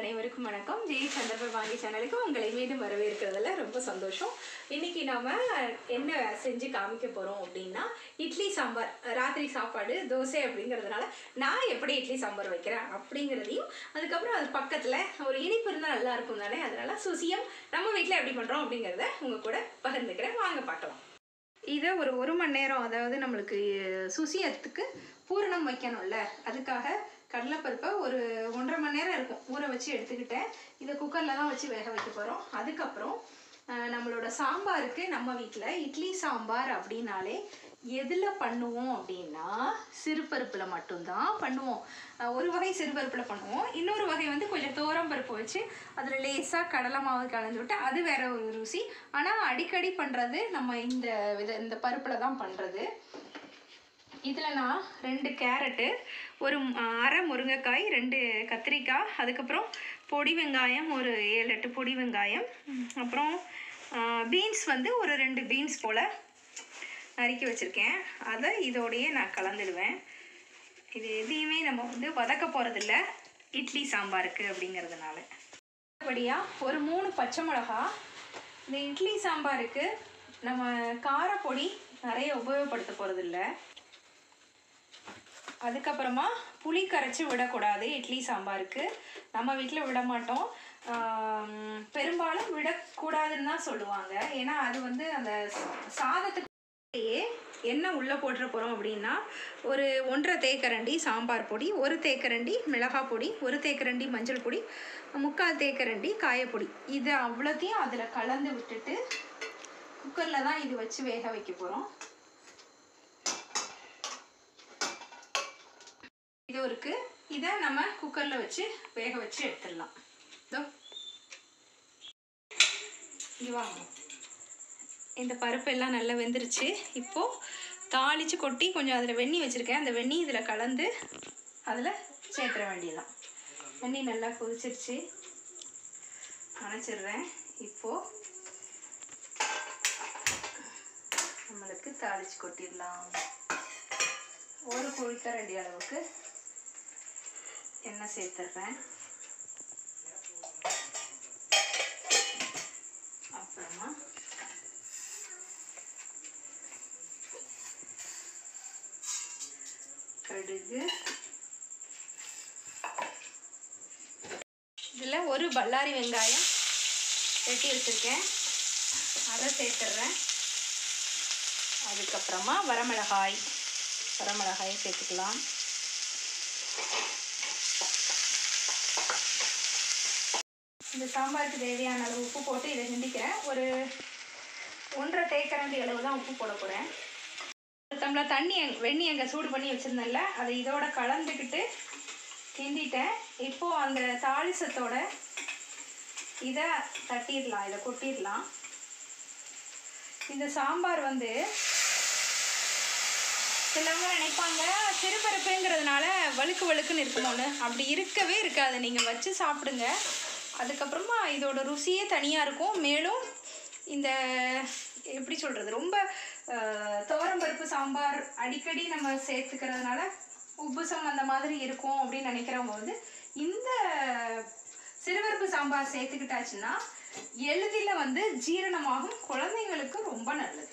அனைவருக்கும் வணக்கம் ஜெய் சந்தர்ப்ப வாங்கி சேனலுக்கு உங்களை மீண்டும் வரவேற்கிறதுல ரொம்ப சந்தோஷம் இன்னைக்கு நாம என்ன செஞ்சு காமிக்க போறோம் அப்படின்னா இட்லி சாம்பார் ராத்திரி சாப்பாடு தோசை அப்படிங்கிறதுனால நான் எப்படி இட்லி சாம்பார் வைக்கிறேன் அப்படிங்கிறதையும் அதுக்கப்புறம் அது பக்கத்துல ஒரு இனிப்பு இருந்தால் நல்லா இருக்கும் தானே அதனால சுசியம் நம்ம வீட்டில் எப்படி பண்றோம் அப்படிங்கிறத உங்க கூட பகிர்ந்துக்கிறேன் வாங்க பார்க்கலாம் இதை ஒரு ஒரு மணி நேரம் அதாவது நம்மளுக்கு சுசியத்துக்கு பூரணம் வைக்கணும்ல அதுக்காக கடலைப்பருப்பை ஒரு ஒன்றரை மணி நேரம் இருக்கும் ஊற வச்சு எடுத்துக்கிட்டேன் இதை குக்கரில் தான் வச்சு வேக வைக்க போகிறோம் அதுக்கப்புறம் அஹ், நம்மளோட சாம்பாருக்கு நம்ம வீட்டில் இட்லி சாம்பார் அப்படின்னாலே எதில் பண்ணுவோம் அப்படின்னா சிறுபருப்பில் மட்டும்தான் பண்ணுவோம் அஹ், ஒரு வகை சிறுபருப்பில் பண்ணுவோம் இன்னொரு வகை வந்து கொஞ்சம் தோரம் பருப்பு வச்சு அதில் லேசாக கடலை மாவு கலந்து விட்டு அது வேற ஒரு ருசி ஆனால் அடிக்கடி பண்ணுறது நம்ம இந்த வித இந்த பருப்பில் தான் பண்ணுறது இதில் நான் ரெண்டு கேரட்டு ஒரு ம், அரை முருங்கைக்காய் ரெண்டு கத்திரிக்காய் அதுக்கப்புறம் பொடி வெங்காயம் ஒரு ஏழு எட்டு பொடி வெங்காயம் ம், அப்புறம் பீன்ஸ் வந்து ஒரு ரெண்டு பீன்ஸ் போல் நறுக்கி வச்சுருக்கேன் அதை இதோடையே நான் கலந்துடுவேன் இது எதையுமே நம்ம வந்து வதக்க போகிறதில்ல இட்லி சாம்பாருக்கு அப்படிங்கிறதுனால அடுத்தபடியாக ஒரு மூணு பச்சை மிளகா இந்த இட்லி சாம்பாருக்கு நம்ம காரப்பொடி நிறைய உபயோகப்படுத்த போகிறதில்ல அதுக்கப்புறமா புளி கரைச்சி விடக்கூடாது இட்லி சாம்பாருக்கு நம்ம வீட்டில் விட மாட்டோம் ஆம், பெரும்பாலும் விடக்கூடாதுன்னு தான் சொல்லுவாங்க ஏன்னா அது வந்து அந்த சாதத்துக்கு எண்ணெய் உள்ளே போட்டுற போகிறோம் அப்படின்னா ஒரு ஒன்றரை தேக்கரண்டி சாம்பார் பொடி ஒரு தேக்கரண்டி மிளகாய் பொடி ஒரு தேக்கரண்டி மஞ்சள் பொடி முக்கால் தேக்கரண்டி காயப்பொடி இது அவ்வளோத்தையும் அதில் கலந்து விட்டுட்டு குக்கரில் தான் இது வச்சு வேக வைக்க போகிறோம் இது இருக்கு இதை நம்ம குக்கரில் வச்சு வேக வச்சு எடுத்துடலாம் இதோ இங்க வாங்க இந்த பருப்பு எல்லாம் நல்லா வெந்துருச்சு இப்போது தாளித்து கொட்டி கொஞ்சம் அதில் வெந்நி வச்சுருக்கேன் அந்த வெந்நி இதில் கலந்து அதில் சேர்த்துற வேண்டியதுதான் வெந்நி நல்லா கொதிச்சிருச்சு அணைச்சிடுறேன் இப்போது நம்மளுக்கு தாளித்து கொட்டிடலாம் ஒரு குழிக்கரண்டி அளவுக்கு எண்ணெய் சேர்த்துடுறேன் அப்புறமா கடுகு இதில் ஒரு பல்லாரி வெங்காயம் வெட்டி வச்சுருக்கேன் அதை சேர்த்துடுறேன் அதுக்கப்புறமா வரமிளகாய் வரமிளகாயை சேர்த்துக்கலாம் இந்த சாம்பாருக்கு தேவையான அளவு உப்பு போட்டு இதை கிண்டிக்கிறேன் ஒரு ஒன்றரை தேக்கரண்டி அளவு தான் உப்பு போட போகிறேன் ஒரு டம்ளர் தண்ணி அங்க- வெண்ணி அங்கே சூடு பண்ணி வச்சுருந்தேன்ல அதை இதோட கலந்துக்கிட்டு கிண்டிட்டேன் இப்போது அந்த தாளிசத்தோட இதை தட்டிடலாம் இதை கொட்டிடலாம் இந்த சாம்பார் வந்து சிலவங்க நினைப்பாங்க சிறுபருப்புங்கிறதுனால வழுக்கு வழுக்குன்னு இருக்குமோன்னு அப்படி இருக்கவே இருக்காது நீங்கள் வச்சு சாப்பிடுங்க அதுக்கப்புறமா இதோட ருசியே தனியாக இருக்கும் மேலும் இந்த எப்படி சொல்கிறது ரொம்ப அஹ், துவரம்பருப்பு சாம்பார் அடிக்கடி நம்ம சேர்த்துக்கிறதுனால உப்புசம் அந்த மாதிரி இருக்கும் அப்படின்னு நினைக்கிறவங்க வந்து இந்த சிறுபருப்பு சாம்பார் சேர்த்துக்கிட்டாச்சுன்னா எளிதில் வந்து ஜீரணமாகும் குழந்தைங்களுக்கு ரொம்ப நல்லது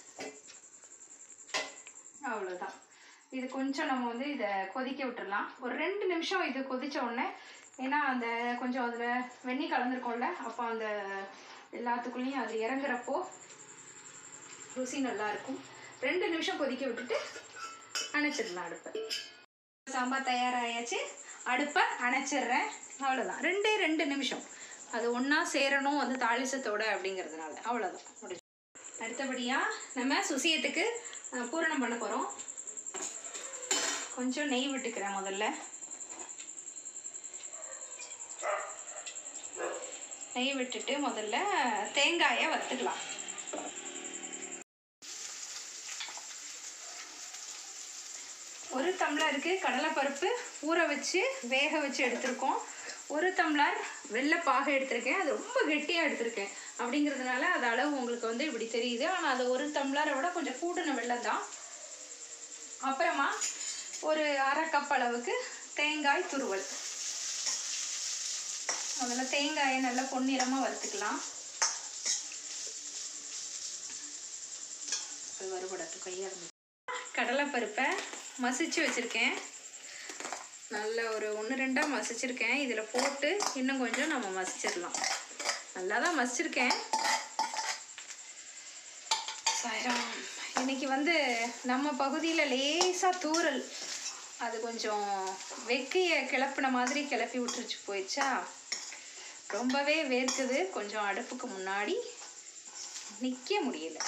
அவ்வளோதான் இது கொஞ்சம் நம்ம வந்து இதை கொதிக்க விட்டுறலாம் ஒரு ரெண்டு நிமிஷம் இது கொதிச்ச உடனே ஏன்னா அந்த கொஞ்சம் அதில் வெந்நி கலந்துருக்கோம்ல அப்போ அந்த எல்லாத்துக்குள்ளேயும் அது இறங்குறப்போ ருசி நல்லா இருக்கும் ரெண்டு நிமிஷம் கொதிக்க விட்டுட்டு அணைச்சிடலாம் அடுப்பை சாம்பார் தயாராகியாச்சு அடுப்பை அணைச்சிடுறேன் அவ்வளோதான் ரெண்டே ரெண்டு நிமிஷம் அது ஒன்றா சேரணும் வந்து தாளிசத்தோட அப்படிங்கிறதுனால அவ்வளோதான் முடிஞ்சு அடுத்தபடியாக நம்ம சுசியத்துக்கு அஹ், பூரணம் பண்ண போகிறோம் கொஞ்சம் நெய் விட்டுக்கிறேன் முதல்ல நெய் விட்டுட்டு முதல்ல தேங்காயை வறுத்துக்கலாம் ஒரு டம்ளருக்கு கடலைப்பருப்பு ஊற வச்சு வேக வச்சு எடுத்திருக்கோம் ஒரு டம்ளர் வெள்ளைப்பாக எடுத்திருக்கேன் அது ரொம்ப கெட்டியாக எடுத்திருக்கேன் அப்படிங்கிறதுனால அது அளவு உங்களுக்கு வந்து இப்படி தெரியுது ஆனால் அது ஒரு டம்ளரை விட கொஞ்சம் கூடின வெள்ளம் தான் அப்புறமா ஒரு அரை கப் அளவுக்கு தேங்காய் துருவல் முதல்ல தேங்காயை நல்லா பொன்னிறமாக வறுத்துக்கலாம் அது வறுபடட்டும் கையாக கடலைப்பருப்பை மசிச்சு வச்சுருக்கேன் நல்ல ஒரு ஒன்று ரெண்டாக மசிச்சிருக்கேன் இதில் போட்டு இன்னும் கொஞ்சம் நம்ம மசிச்சிடலாம் நல்லா தான் மசிச்சிருக்கேன் சாயிரம் இன்னைக்கு வந்து நம்ம பகுதியில் லேசாக தூறல் அது கொஞ்சம் வெக்கையை கிளப்பின மாதிரி கிளப்பி விட்டுருச்சு போயிடுச்சா ரொம்பவே வேர்க்குது கொஞ்சம் அடுப்புக்கு முன்னாடி நிற்க முடியல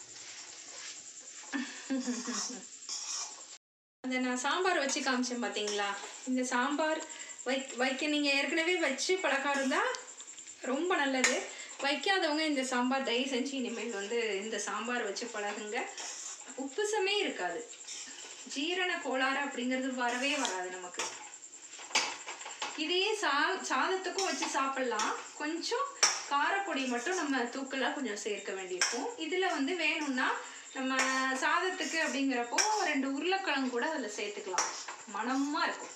அந்த நான் சாம்பார் வச்சு காமிச்சேன் பார்த்தீங்களா இந்த சாம்பார் வை வைக்க நீங்கள் ஏற்கனவே வச்சு பழக்கம் இருந்தால் ரொம்ப நல்லது வைக்காதவங்க இந்த சாம்பார் தயவு செஞ்சு இனிமேல் வந்து இந்த சாம்பார் வச்சு பழகுங்க உப்புசமே இருக்காது ஜீரண கோளாறு அப்படிங்கிறது வரவே வராது நமக்கு இதையே சா சாதத்துக்கும் வச்சு சாப்பிடலாம் கொஞ்சம் காரப்பொடி மட்டும் நம்ம தூக்கலாக கொஞ்சம் சேர்க்க வேண்டியிருக்கும் இதில் வந்து வேணும்னா நம்ம சாதத்துக்கு அப்படிங்கிறப்போ ரெண்டு உருளைக்கிழங்கு கூட அதில் சேர்த்துக்கலாம் மணமாக இருக்கும்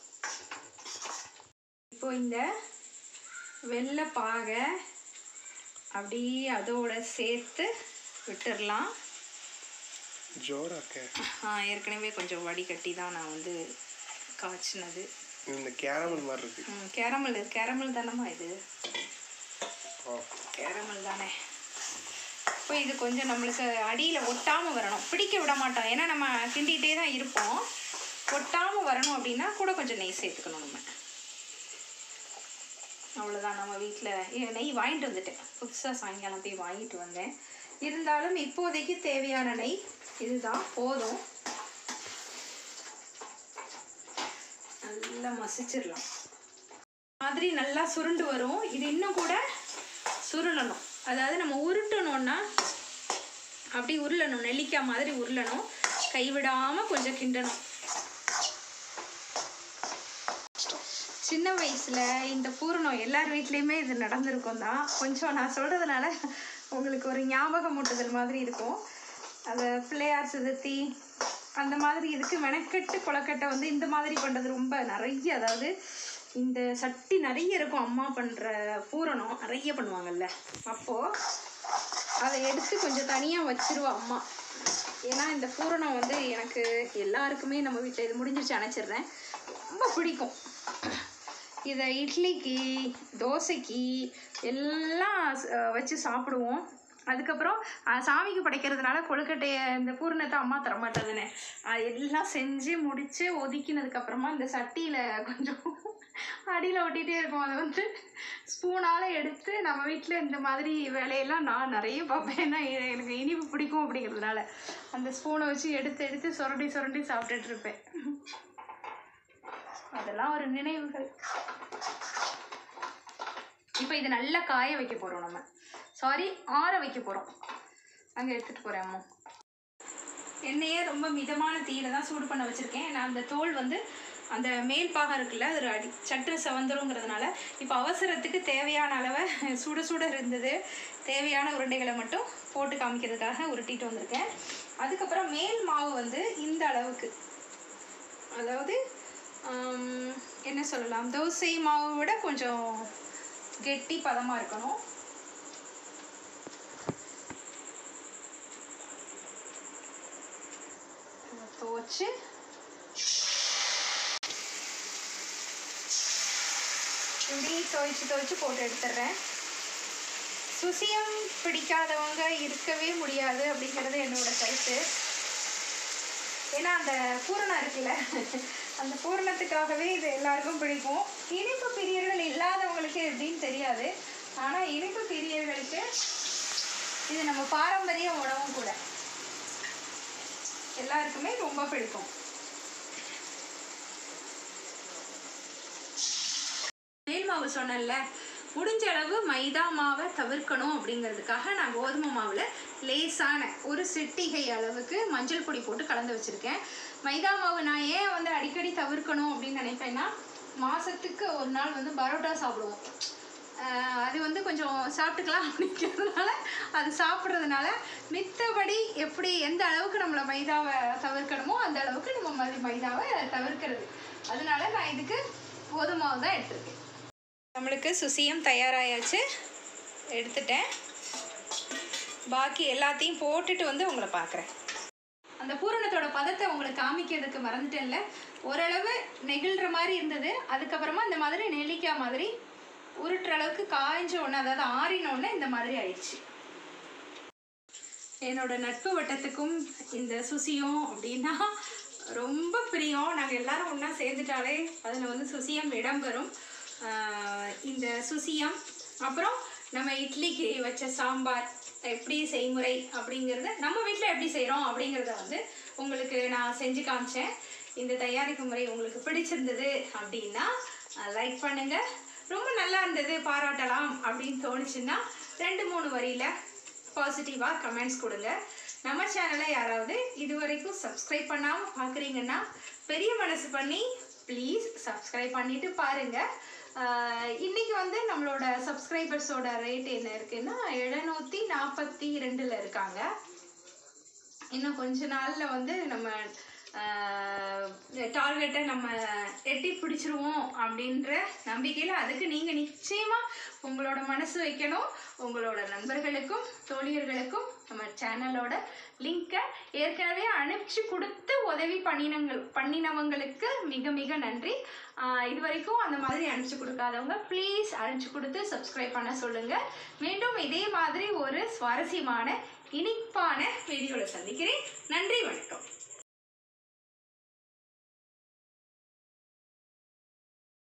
இப்போ இந்த வெள்ளை பாகை அப்படியே அதோட சேர்த்து விட்டுடலாம் ஜோரா இருக்கே ஆ, ஏற்கனவே கொஞ்சம் வடிகட்டி தான் நான் வந்து காய்ச்சினது இந்த கேரமல் மாதிரி இருக்கு ம், கேரமல் கேரமல் தானம்மா இது ஓ கேரமல் தானே இப்போ இது கொஞ்சம் நம்மளுக்கு அடியில் ஒட்டாமல் வரணும் பிடிக்க விட மாட்டோம் ஏன்னா நம்ம கிண்டிகிட்டே தான் இருப்போம் ஒட்டாமல் வரணும் அப்படின்னா கூட கொஞ்சம் நெய் சேர்த்துக்கணும் நம்ம அவ்வளோதான் நம்ம வீட்டில் நெய் வாங்கிட்டு வந்துட்டேன் புதுசாக சாயங்காலம் போய் வாங்கிட்டு வந்தேன் இருந்தாலும் இப்போதைக்கு தேவையான நெய் இதுதான் போதும் நல்லா மசிச்சிடலாம் மாதிரி நல்லா சுருண்டு வரும் இது இன்னும் கூட சுருளணும் அதாவது நம்ம உருட்டணும்னா அப்படி உருளணும் நெல்லிக்காய் மாதிரி உருளணும் கைவிடாமல் கொஞ்சம் கிண்டணும் சின்ன வயசுல இந்த பூரணம் எல்லார் வீட்லேயுமே இது நடந்திருக்கும் தான் கொஞ்சம் நான் சொல்றதுனால உங்களுக்கு ஒரு ஞாபகம் மூட்டுதல் மாதிரி இருக்கும் அதை பிள்ளையார் சதுர்த்தி அந்த மாதிரி இதுக்கு மெனக்கெட்டு கொலக்கட்டை வந்து இந்த மாதிரி பண்ணுறது ரொம்ப நிறைய அதாவது இந்த சட்டி நிறைய இருக்கும் அம்மா பண்ணுற பூரணம் நிறைய பண்ணுவாங்கல்ல அப்போது அதை எடுத்து கொஞ்சம் தனியாக வச்சிருவா அம்மா ஏன்னா இந்த பூரணம் வந்து எனக்கு எல்லாருக்குமே நம்ம வீட்டில் இது முடிஞ்சிருச்சு அணைச்சிடுறேன் ரொம்ப பிடிக்கும் இதை இட்லிக்கு தோசைக்கு எல்லாம் அஹ், வச்சு சாப்பிடுவோம் அதுக்கப்புறம் அஹ், சாமிக்கு படைக்கிறதுனால கொழுக்கட்டையை இந்த பூரணத்தை அம்மா தரமாட்டாதுன்னு அது எல்லாம் செஞ்சு முடித்து ஒதுக்கினதுக்கப்புறமா இந்த சட்டியில் கொஞ்சம் அடியில் ஒட்டிகிட்டே இருக்கும் அதை வந்து ஸ்பூனால் எடுத்து நம்ம வீட்டில் இந்த மாதிரி வேலையெல்லாம் நான் நிறைய பார்ப்பேன் ஏன்னா எ- எனக்கு இனிப்பு பிடிக்கும் அப்படிங்கிறதுனால அந்த ஸ்பூனை வச்சு எடுத்து எடுத்து சுரண்டி சுரண்டி சாப்பிட்டுட்டு இருப்பேன் அதெல்லாம் ஒரு நினைவுகள் இப்போ இது நல்லா காய வைக்க போகிறோம் நம்ம சாரி ஆற வைக்க போகிறோம் அங்கே எடுத்துகிட்டு போகிறேன் அம்மா எண்ணெயே ரொம்ப மிதமான தீயில தான் சூடு பண்ண வச்சுருக்கேன் நான் அந்த தோல் வந்து அந்த மேல் பாகம் இருக்குல்ல அது அடி சட்டு செவந்துருங்கிறதுனால இப்போ அவசரத்துக்கு தேவையான அளவை சுட சுட இருந்தது தேவையான உருண்டைகளை மட்டும் போட்டு காமிக்கிறதுக்காக உருட்டிட்டு வந்திருக்கேன் அதுக்கப்புறம் மேல் மாவு வந்து இந்த அளவுக்கு அதாவது ஆம், என்ன சொல்லலாம் தோசை மாவை விட கொஞ்சம் கெட்டி பதமாக இருக்கணும் இதை துவச்சு இப்படி துவைச்சு துவைச்சு போட்டு எடுத்துடுறேன் சுசியம் பிடிக்காதவங்க இருக்கவே முடியாது அப்படிங்கிறது என்னோட கருத்து ஏன்னா அந்த பூரணம் இருக்குல்ல அந்த பூரணத்துக்காகவே இது எல்லாருக்கும் பிடிக்கும் இனிப்பு பிரியர்கள் இல்லாதவங்களுக்கு எப்படின்னு தெரியாது ஆனால் இனிப்பு பிரியர்களுக்கு இது நம்ம பாரம்பரிய உணவும் கூட எல்லாருக்குமே ரொம்ப பிடிக்கும் மேல் மாவு சொன்னேன்ல முடிஞ்ச அளவு மைதா மாவை தவிர்க்கணும் அப்படிங்கிறதுக்காக நான் கோதுமை மாவில் லேசான ஒரு சிட்டிகை அளவுக்கு மஞ்சள் பொடி போட்டு கலந்து வச்சுருக்கேன் மைதா மாவு நான் ஏன் வந்து அடிக்கடி தவிர்க்கணும் அப்படின்னு நினைப்பேன்னா மாதத்துக்கு ஒரு நாள் வந்து பரோட்டா சாப்பிடுவோம் ஆஹ் அது வந்து கொஞ்சம் சாப்பிட்டுக்கலாம் அப்படிங்கிறதுனால அது சாப்பிட்றதுனால மித்தபடி எப்படி எந்த அளவுக்கு நம்மளை மைதாவை தவிர்க்கணுமோ அந்த அளவுக்கு நம்ம மை- மைதாவை தவிர்க்கிறது அதனால நான் இதுக்கு கோதுமாவு தான் எடுத்திருக்கேன் நம்மளுக்கு சுசியம் தயாராயாச்சு எடுத்துட்டேன் பாக்கி எல்லாத்தையும் போட்டுட்டு வந்து உங்களை பார்க்குறேன் அந்த பூரணத்தோட பதத்தை உங்களுக்கு காமிக்கிறதுக்கு மறந்துட்டேன்ல ஓரளவு நெகிழ்ற மாதிரி இருந்தது அதுக்கப்புறமா இந்த மாதிரி நெல்லிக்காய் மாதிரி உருட்டுற அளவுக்கு காய்ஞ்ச உடனே அதாவது ஆறின உடனே இந்த மாதிரி ஆயிடுச்சு என்னோட நட்பு வட்டத்துக்கும் இந்த சுசியம் அப்படின்னா ரொம்ப பிரியம் நாங்கள் எல்லாரும் ஒன்றா சேர்ந்துட்டாலே அதில் வந்து சுசியம் இடம்பெறும் ஆஹ் இந்த சுசியம் அப்புறம் நம்ம இட்லிக்கு வச்ச சாம்பார் எப்படி செய்முறை அப்படிங்கிறத நம்ம வீட்டில் எப்படி செய்கிறோம் அப்படிங்கிறத வந்து உங்களுக்கு நான் செஞ்சு காமிச்சேன் இந்த தயாரிப்பு முறை உங்களுக்கு பிடிச்சிருந்தது அப்படின்னா லைக் பண்ணுங்கள் ரொம்ப நல்லா இருந்தது பாராட்டலாம் அப்படின்னு தோணுச்சுன்னா ரெண்டு மூணு வரியில் பாசிட்டிவாக கமெண்ட்ஸ் கொடுங்க நம்ம சேனலை யாராவது இது வரைக்கும் சப்ஸ்கிரைப் பண்ணாமல் பார்க்குறீங்கன்னா பெரிய மனசு பண்ணி ப்ளீஸ் சப்ஸ்கிரைப் பண்ணிட்டு பாருங்கள் இன்னைக்கு வந்து நம்மளோட சப்ஸ்கிரைபர்ஸோட ரேட் என்ன இருக்குன்னா எழுநூற்றி நாற்பத்தி ரெண்டில் இருக்காங்க இன்னும் கொஞ்ச நாளில் வந்து நம்ம டார்கெட்டை நம்ம எட்டி பிடிச்சிருவோம் அப்படின்ற நம்பிக்கையில் அதுக்கு நீங்கள் நிச்சயமாக உங்களோட மனசு வைக்கணும் உங்களோட நண்பர்களுக்கும் தோழியர்களுக்கும் நம்ம சேனலோட லிங்கை ஏற்கனவே அனுப்பிச்சு கொடுத்து உதவி பண்ணினங்கள் பண்ணினவங்களுக்கு மிக மிக நன்றி ஆஹ் இது வரைக்கும் அந்த மாதிரி அனுப்பிச்சு கொடுக்காதவங்க ப்ளீஸ் அனுப்பிச்சு கொடுத்து சப்ஸ்கிரைப் பண்ண சொல்லுங்கள் மீண்டும் இதே மாதிரி ஒரு சுவாரஸ்யமான இனிப்பான வீடியோவில் சந்திக்கிறேன் நன்றி வணக்கம்